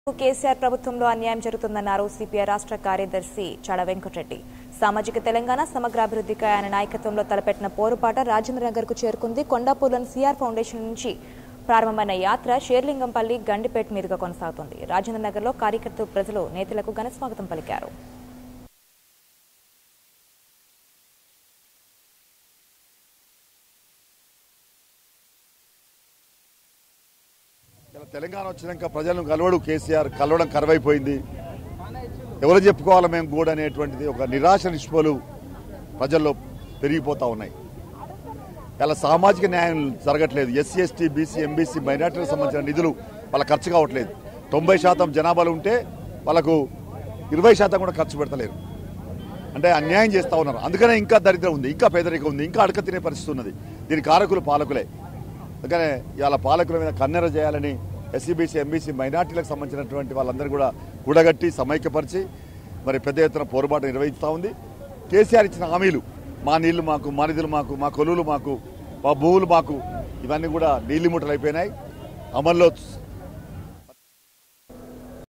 కేసీఆర్ ప్రభుత్వంలో అన్యాయం జరుగుతుందన్నారు సిపిఐ రాష్ట్ర కార్యదర్శి చాడ వెంకటరెడ్డి సామాజిక తెలంగాణ సమగ్రాభివృద్ధికి ఆయన నాయకత్వంలో తలపెట్టిన పోరుపాట రాజేంద్రనగర్ కు చేరుకుంది కొండాపూర్లోని సిఆర్ ఫౌండేషన్ నుంచి ప్రారంభమైన యాత్ర షేర్లింగంపల్లి గండిపేట మీదుగా కొనసాగుతుంది రాజేంద్రనగర్లో కార్యకర్తలు ప్రజలు నేతలకు ఘన స్వాగతం పలికారు ఇలా తెలంగాణ వచ్చినాక ప్రజలను కలవడు కేసీఆర్ కలవడం కరువైపోయింది ఎవరు చెప్పుకోవాలి మేము కూడా అనేటువంటిది ఒక నిరాశ నిష్పలు ప్రజల్లో పెరిగిపోతా ఉన్నాయి ఇలా సామాజిక న్యాయం జరగట్లేదు ఎస్సీ ఎస్టీ బీసీ ఎంబీసీ మైనార్టీలకు సంబంధించిన నిధులు వాళ్ళ ఖర్చు కావట్లేదు తొంభై శాతం జనాభాలు ఉంటే వాళ్ళకు ఇరవై శాతం కూడా ఖర్చు పెడతలేరు అంటే అన్యాయం చేస్తూ ఉన్నారు అందుకనే ఇంకా దరిద్రం ఉంది ఇంకా పేదరికం ఉంది ఇంకా అడక తినే పరిస్థితి ఉన్నది దీని కారకులు పాలకులే అందుకనే ఇవాళ పాలకుల మీద కన్నెర చేయాలని ఎస్సీబీసీ ఎంబీసీ మైనార్టీలకు సంబంధించినటువంటి వాళ్ళందరూ కూడా కూడగట్టి సమైక్యపరిచి మరి పెద్ద ఎత్తున పోరుబాటు నిర్వహిస్తూ ఉంది కేసీఆర్ ఇచ్చిన హామీలు మా నీళ్లు మాకు మా నిధులు మాకు మా కొలువులు మాకు మా భూములు మాకు ఇవన్నీ కూడా నీళ్లు ముట్టలు అయిపోయినాయి అమల్లో